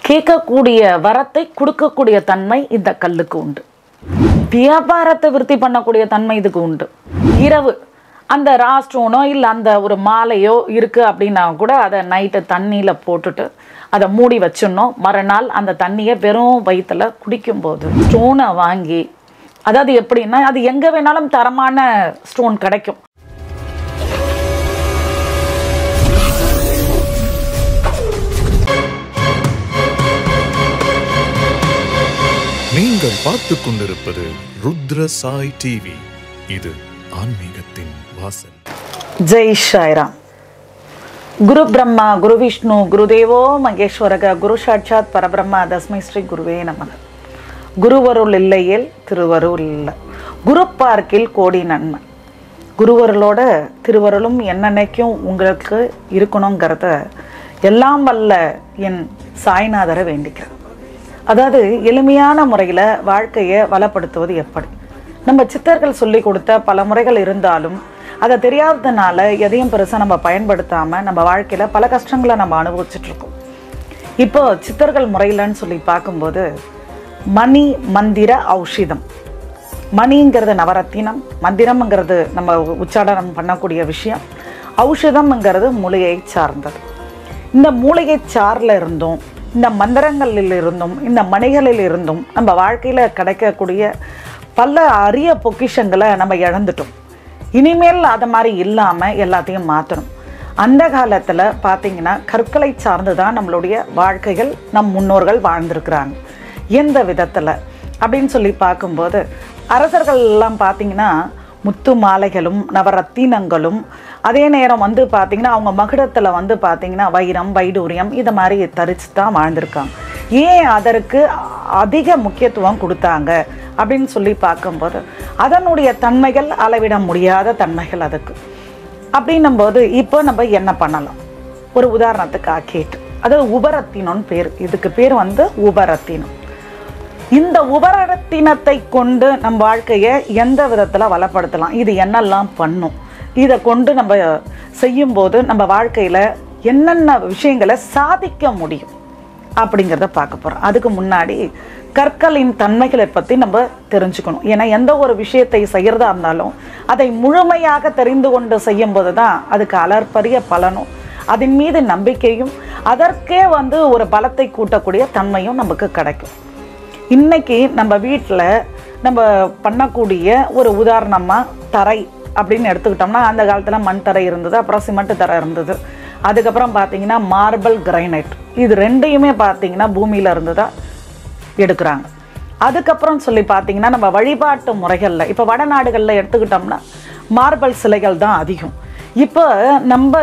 கேட்கக்கூடிய வரத்தை கொடுக்கக்கூடிய தன்மை இந்த கல்லுக்கு உண்டு வியாபாரத்தை விருத்தி பண்ணக்கூடிய தன்மை இதுக்கு உண்டு இரவு அந்த ராஸ்டோனோ இல்லை அந்த ஒரு மாலையோ இருக்குது அப்படின்னா கூட அதை நைட்டு தண்ணியில் போட்டுட்டு அதை மூடி வச்சிடணும் மறுநாள் அந்த தண்ணியை வெறும் வயிற்றுல குடிக்கும்போது ஸ்டோனை வாங்கி அதாவது எப்படின்னா அது எங்கே வேணாலும் தரமான ஸ்டோன் கிடைக்கும் நீங்கள் பார்த்துக் கொண்டிருப்பது ருத்ர சாய் டிவி இது ஆன்மீகத்தின் வாசல் ஜெய் ஷாய்ராம் குரு பிரம்மா குரு விஷ்ணு குருதேவோ மகேஸ்வரக குரு சாட்சாத் பரபிரம்மா தஸ்மை ஸ்ரீ குருவே நமக குருவருள் இல்லையேல் திருவருள் இல்லை குரு பார்க்கில் கோடி நன்மை குருவருளோட திருவருளும் என்னென்னைக்கும் உங்களுக்கு இருக்கணுங்கிறத எல்லாம் வல்ல என் சாய்நாதரை வேண்டிக்கிறேன் அதாவது எளிமையான முறையில் வாழ்க்கையை வளப்படுத்துவது எப்படி நம்ம சித்தர்கள் சொல்லி கொடுத்த பல முறைகள் இருந்தாலும் அதை தெரியாததுனால எதையும் பெருசாக நம்ம பயன்படுத்தாமல் நம்ம வாழ்க்கையில் பல கஷ்டங்களை நம்ம அனுபவிச்சுட்டு இருக்கோம் இப்போ சித்தர்கள் முறையிலன்னு சொல்லி பார்க்கும்போது மணி மந்திர ஔஷிதம் மணிங்கிறது நவரத்தினம் மந்திரம்ங்கிறது நம்ம உச்சாடனம் பண்ணக்கூடிய விஷயம் ஔஷதம்ங்கிறது மூலிகை சார்ந்தது இந்த மூலிகை சாரில் இருந்தும் இந்த மந்திரங்களில் இருந்தும் இந்த மணிகளில் இருந்தும் நம்ம வாழ்க்கையில் கிடைக்கக்கூடிய பல அரிய பொக்கிஷங்களை நம்ம இழந்துட்டோம் இனிமேல் அது மாதிரி இல்லாமல் எல்லாத்தையும் மாற்றணும் அந்த காலத்தில் பார்த்தீங்கன்னா கற்களை சார்ந்து தான் நம்மளுடைய வாழ்க்கைகள் நம் முன்னோர்கள் வாழ்ந்திருக்கிறாங்க எந்த விதத்தில் அப்படின்னு சொல்லி பார்க்கும்போது அரசர்கள் எல்லாம் பார்த்தீங்கன்னா முத்து மாலைகளும் நவரத்தினங்களும் அதே நேரம் வந்து பார்த்திங்கன்னா அவங்க மகுடத்தில் வந்து பார்த்திங்கன்னா வைரம் வைடூரியம் இது மாதிரி தரிச்சு தான் வாழ்ந்திருக்காங்க ஏன் அதற்கு அதிக முக்கியத்துவம் கொடுத்தாங்க அப்படின்னு சொல்லி பார்க்கும்போது அதனுடைய தன்மைகள் அளவிட முடியாத தன்மைகள் அதுக்கு அப்படின்னும் போது இப்போ நம்ம என்ன பண்ணலாம் ஒரு உதாரணத்துக்கு அக்கேட் அதாவது உபரத்தினம்னு பேர் இதுக்கு பேர் வந்து உபரத்தினம் இந்த உபரத்தினத்தை கொண்டு நம் வாழ்க்கையை எந்த விதத்தில் வளப்படுத்தலாம் இது என்னெல்லாம் பண்ணும் இதை கொண்டு நம்ம செய்யும்போது நம்ம வாழ்க்கையில் என்னென்ன விஷயங்களை சாதிக்க முடியும் அப்படிங்கிறத பார்க்க போகிறோம் அதுக்கு முன்னாடி கற்களின் தன்மைகளை பற்றி நம்ம தெரிஞ்சுக்கணும் ஏன்னா எந்த ஒரு விஷயத்தை செய்கிறதா இருந்தாலும் அதை முழுமையாக தெரிந்து கொண்டு செய்யும்போது தான் அதுக்கு அலர்பரிய பலனும் அதன் மீது நம்பிக்கையும் அதற்கே வந்து ஒரு பலத்தை கூட்டக்கூடிய தன்மையும் நமக்கு கிடைக்கும் இன்னைக்கு நம்ம வீட்டில் நம்ம பண்ணக்கூடிய ஒரு உதாரணமாக தரை அப்படின்னு எடுத்துக்கிட்டோம்னா அந்த காலத்தில் மண் தரை இருந்தது அப்புறம் சிமெண்ட் தரை இருந்தது அதுக்கப்புறம் பார்த்தீங்கன்னா மார்பிள் கிரைனைட் இது ரெண்டையுமே பார்த்தீங்கன்னா பூமியில் இருந்து தான் எடுக்கிறாங்க அதுக்கப்புறம் சொல்லி பார்த்தீங்கன்னா நம்ம வழிபாட்டு முறைகளில் இப்போ வடநாடுகளில் எடுத்துக்கிட்டோம்னா மார்பிள் சிலைகள் தான் அதிகம் இப்போ நம்ம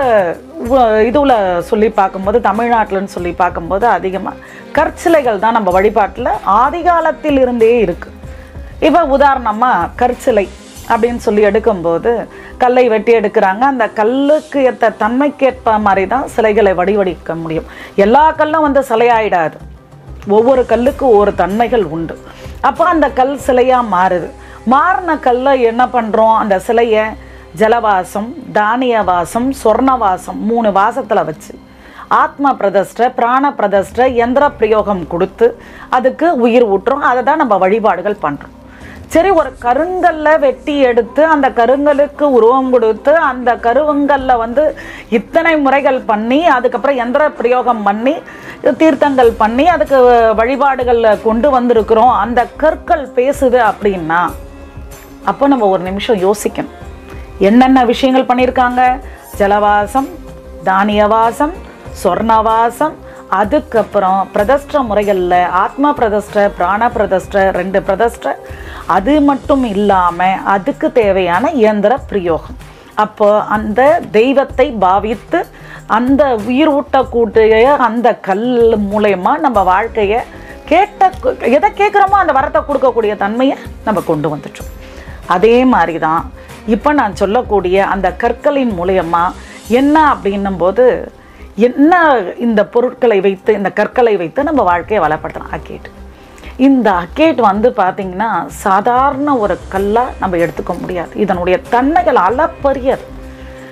இதுவில் சொல்லி பார்க்கும்போது தமிழ்நாட்டில்னு சொல்லி பார்க்கும்போது அதிகமாக கற்சிலைகள் தான் நம்ம வழிபாட்டில் ஆதி காலத்தில் இருந்தே இருக்குது இப்போ உதாரணமாக கற்சிலை அப்படின்னு சொல்லி எடுக்கும்போது கல்லை வெட்டி எடுக்கிறாங்க அந்த கல்லுக்கு ஏற்ற தன்மைக்கேற்ப மாதிரி தான் சிலைகளை வடிவடிக்க முடியும் எல்லா கல்லும் வந்து சிலையாயிடாது ஒவ்வொரு கல்லுக்கு ஒவ்வொரு தன்மைகள் உண்டு அப்போ அந்த கல் சிலையாக மாறுது மாறின கல்லை என்ன பண்ணுறோம் அந்த சிலையை ஜலவாசம் தானிய வாசம் சொர்ண வாசம் மூணு வாசத்தில் வச்சு ஆத்ம பிரதிஷ்ட பிராண பிரதிஷ்ட எந்திர பிரயோகம் கொடுத்து அதுக்கு உயிர் ஊட்டுறோம் அதை தான் நம்ம வழிபாடுகள் பண்ணுறோம் சரி ஒரு கருங்கல்ல வெட்டி எடுத்து அந்த கருங்கலுக்கு உருவம் கொடுத்து அந்த கருவங்கல்ல வந்து இத்தனை முறைகள் பண்ணி அதுக்கப்புறம் எந்திர பிரயோகம் பண்ணி தீர்த்தங்கள் பண்ணி அதுக்கு வழிபாடுகளில் கொண்டு வந்திருக்கிறோம் அந்த கற்கள் பேசுது அப்படின்னா அப்போ நம்ம ஒரு நிமிஷம் யோசிக்கணும் என்னென்ன விஷயங்கள் பண்ணியிருக்காங்க ஜலவாசம் தானியவாசம் சொர்ணவாசம் அதுக்கப்புறம் பிரதஷ்ட முறைகளில் ஆத்ம பிரதஷ்ட பிராண பிரதஷ்ட ரெண்டு பிரதஷ்ட அது மட்டும் இல்லாமல் அதுக்கு தேவையான இயந்திர பிரயோகம் அப்போ அந்த தெய்வத்தை பாவித்து அந்த உயிர் ஊட்டக்கூடிய அந்த கல் மூலயமா நம்ம வாழ்க்கையை கேட்ட எதை கேட்குறோமோ அந்த வரத்தை கொடுக்கக்கூடிய தன்மையை நம்ம கொண்டு வந்துட்டோம் அதே மாதிரி தான் இப்போ நான் சொல்லக்கூடிய அந்த கற்களின் மூலயமா என்ன அப்படின்னும் போது என்ன இந்த பொருட்களை வைத்து இந்த கற்களை வைத்து நம்ம வாழ்க்கையை வளப்படுத்தலாம் அக்கேட் இந்த அக்கேட் வந்து பார்த்திங்கன்னா சாதாரண ஒரு கல்லாக நம்ம எடுத்துக்க முடியாது இதனுடைய தன்மைகள் அளப்பரியது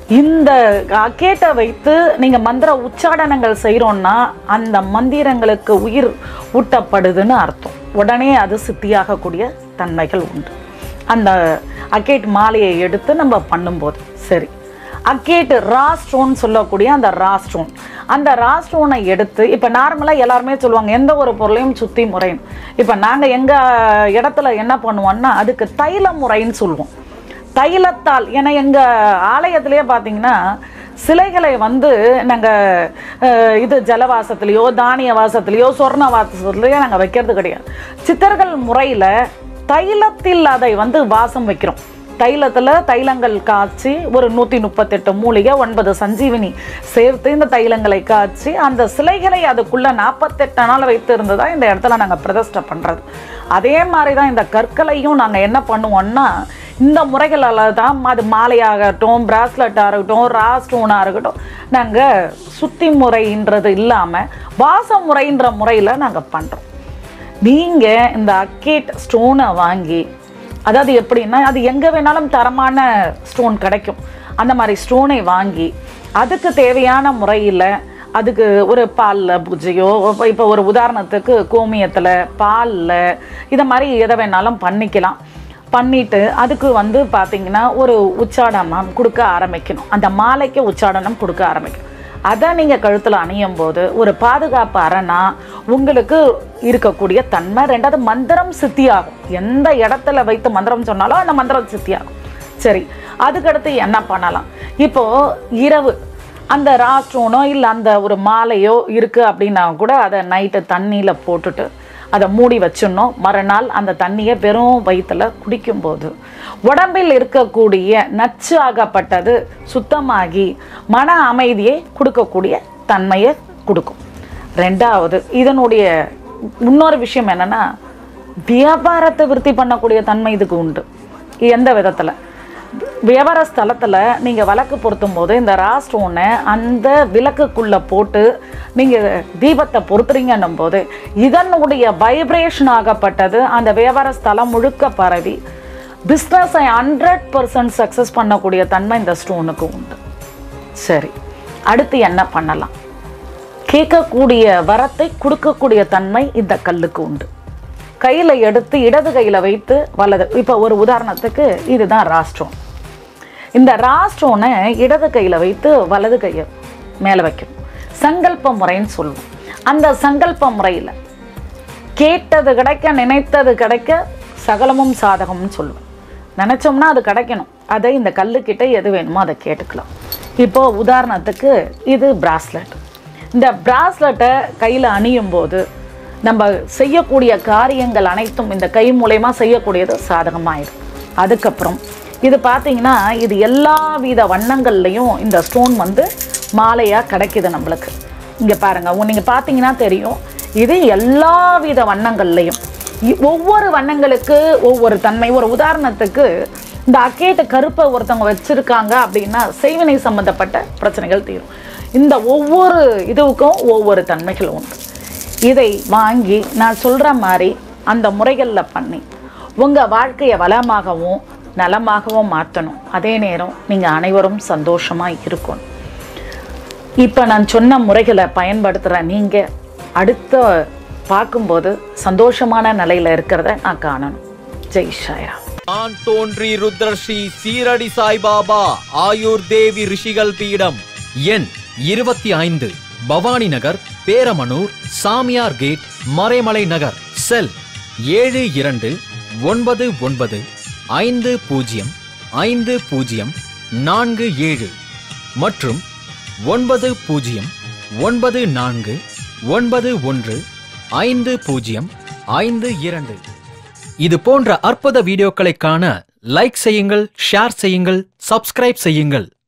இந்த அக்கேட்டை வைத்து நீங்கள் மந்திர உச்சாடனங்கள் செய்கிறோன்னா அந்த மந்திரங்களுக்கு உயிர் ஊட்டப்படுதுன்னு அர்த்தம் உடனே அது சித்தியாகக்கூடிய தன்மைகள் உண்டு அந்த அக்கேட் மாலையை எடுத்து நம்ம பண்ணும்போது சரி அக்கேட் ரா ஸ்டோன் சொல்லக்கூடிய அந்த ரா ஸ்டோன் அந்த ரா ஸ்டோனை எடுத்து இப்போ நார்மலாக எல்லாருமே சொல்லுவாங்க எந்த ஒரு பொருளையும் சுத்தி முறைன்னு இப்போ நாங்கள் எங்கள் இடத்துல என்ன பண்ணுவோம்னா அதுக்கு தைல முறைன்னு சொல்லுவோம் தைலத்தால் ஏன்னா எங்கள் ஆலயத்திலேயே பார்த்தீங்கன்னா சிலைகளை வந்து நாங்கள் இது ஜலவாசத்துலேயோ தானிய வாசத்துலேயோ சொர்ண வாசத்துலேயோ நாங்கள் வைக்கிறது கிடையாது சித்தர்கள் முறையில் தைலத்தில் அதை வந்து வாசம் வைக்கிறோம் தைலத்தில் தைலங்கள் காய்ச்சி ஒரு நூற்றி முப்பத்தெட்டு மூலிகை ஒன்பது சஞ்சீவினி சேர்த்து இந்த தைலங்களை காய்ச்சி அந்த சிலைகளை அதுக்குள்ளே நாற்பத்தெட்டு நாள் வைத்து இருந்ததா இந்த இடத்துல நாங்கள் பிரதிஷ்டை பண்ணுறது அதே மாதிரி தான் இந்த கற்களையும் நாங்கள் என்ன பண்ணுவோம்னா இந்த முறைகளால் தான் அது மாலையாகட்டும் பிராஸ்லெட்டாக இருக்கட்டும் ரா ஸ்டோனாக இருக்கட்டும் நாங்கள் சுத்தி முறைன்றது இல்லாமல் வாச முறைன்ற முறையில் நாங்கள் பண்ணுறோம் நீங்கள் இந்த அக்கேட் ஸ்டோனை வாங்கி அதாவது எப்படின்னா அது எங்கே வேணாலும் தரமான ஸ்டோன் கிடைக்கும் அந்த மாதிரி ஸ்டோனை வாங்கி அதுக்கு தேவையான முறையில் அதுக்கு ஒரு பாலில் பூஜையோ இப்போ ஒரு உதாரணத்துக்கு கோமியத்தில் பாலில் இதை மாதிரி எதை வேணாலும் பண்ணிக்கலாம் பண்ணிட்டு அதுக்கு வந்து பார்த்தீங்கன்னா ஒரு உச்சாடனம் கொடுக்க ஆரம்பிக்கணும் அந்த மாலைக்கு உச்சாடனம் கொடுக்க ஆரம்பிக்கணும் அதை நீங்கள் கழுத்தில் அணியும் போது ஒரு பாதுகாப்பு அரணா உங்களுக்கு இருக்கக்கூடிய தன்மை ரெண்டாவது மந்திரம் சித்தியாகும் எந்த இடத்துல வைத்து மந்திரம் சொன்னாலும் அந்த மந்திரம் சித்தியாகும் சரி அதுக்கடுத்து என்ன பண்ணலாம் இப்போ இரவு அந்த ராஸ்ட்ரோனோ இல்லை அந்த ஒரு மாலையோ இருக்குது அப்படின்னா கூட அதை நைட்டு தண்ணியில் போட்டுட்டு அதை மூடி வச்சிடணும் மறுநாள் அந்த தண்ணியை வெறும் வயிற்றுல குடிக்கும்போது உடம்பில் இருக்கக்கூடிய நச்சு ஆகப்பட்டது சுத்தமாகி மன அமைதியை கொடுக்கக்கூடிய தன்மையை கொடுக்கும் ரெண்டாவது இதனுடைய இன்னொரு விஷயம் என்னன்னா வியாபாரத்தை விருத்தி பண்ணக்கூடிய தன்மை இதுக்கு உண்டு எந்த விதத்தில் வியாபார ஸ்தலத்தில் நீங்கள் விளக்கு பொருத்தும் போது இந்த ரா ஸ்டோனை அந்த விளக்குக்குள்ளே போட்டு நீங்கள் தீபத்தை பொருத்துறீங்கன்னும் போது இதனுடைய வைப்ரேஷன் ஆகப்பட்டது அந்த வியாபார ஸ்தலம் முழுக்க பரவி பிஸ்னஸை ஹண்ட்ரட் பர்சன்ட் சக்ஸஸ் பண்ணக்கூடிய தன்மை இந்த ஸ்டோனுக்கு உண்டு சரி அடுத்து என்ன பண்ணலாம் கேட்கக்கூடிய வரத்தை கொடுக்கக்கூடிய தன்மை இந்த கல்லுக்கு உண்டு கையில் எடுத்து இடது கையில் வைத்து வலது இப்போ ஒரு உதாரணத்துக்கு இதுதான் ராஸ்ட்ரோன் இந்த ராஸ்ட்ரோனை இடது கையில் வைத்து வலது கையை மேலே வைக்கணும் சங்கல்ப முறைன்னு சொல்லுவோம் அந்த சங்கல்ப முறையில் கேட்டது கிடைக்க நினைத்தது கிடைக்க சகலமும் சாதகம்னு சொல்லுவேன் நினச்சோம்னா அது கிடைக்கணும் அதை இந்த கல்லுக்கிட்ட எது வேணுமோ அதை கேட்டுக்கலாம் இப்போ உதாரணத்துக்கு இது பிராஸ்லெட் இந்த பிராஸ்லெட்டை கையில் அணியும் போது நம்ம செய்யக்கூடிய காரியங்கள் அனைத்தும் இந்த கை மூலயமா செய்யக்கூடியது சாதகமாயிடும் அதுக்கப்புறம் இது பார்த்தீங்கன்னா இது எல்லா வித வண்ணங்கள்லையும் இந்த ஸ்டோன் வந்து மாலையாக கிடைக்குது நம்மளுக்கு இங்கே பாருங்கள் நீங்கள் பார்த்தீங்கன்னா தெரியும் இது எல்லா வித வண்ணங்கள்லையும் இ- ஒவ்வொரு வண்ணங்களுக்கு ஒவ்வொரு தன்மை ஒரு உதாரணத்துக்கு இந்த அக்கேட்டு கருப்பை ஒருத்தவங்க வச்சுருக்காங்க அப்படின்னா செய்வினை சம்மந்தப்பட்ட பிரச்சனைகள் தீரும் இந்த ஒவ்வொரு இதுவுக்கும் ஒவ்வொரு தன்மைகள் உண்டு இதை வாங்கி நான் சொல்கிற மாதிரி அந்த முறைகளில் பண்ணி உங்கள் வாழ்க்கையை வளமாகவும் நலமாகவும் மாற்றணும் அதே நேரம் நீங்கள் அனைவரும் சந்தோஷமாக இருக்கணும் இப்போ நான் சொன்ன முறைகளை பயன்படுத்துகிற நீங்கள் அடுத்த பார்க்கும்போது சந்தோஷமான நிலையில் இருக்கிறத நான் காணணும் ஜெய் ஷாயா நான் தோன்றி ருத்ரஸ்ரீ சீரடி சாய்பாபா ஆயுர் தேவி ரிஷிகள் பீடம் எண் இருபத்தி ஐந்து பவானி நகர் பேரமனூர் சாமியார் கேட் மறைமலை நகர் செல் ஏழு இரண்டு ஒன்பது ஒன்பது ஐந்து பூஜ்ஜியம் ஐந்து பூஜ்ஜியம் நான்கு ஏழு மற்றும் ஒன்பது பூஜ்ஜியம் ஒன்பது நான்கு ஒன்பது ஒன்று ஐந்து பூஜ்ஜியம் ஐந்து இரண்டு இது போன்ற அற்புத வீடியோக்களை காண லைக் செய்யுங்கள் ஷேர் செய்யுங்கள் சப்ஸ்கிரைப் செய்யுங்கள்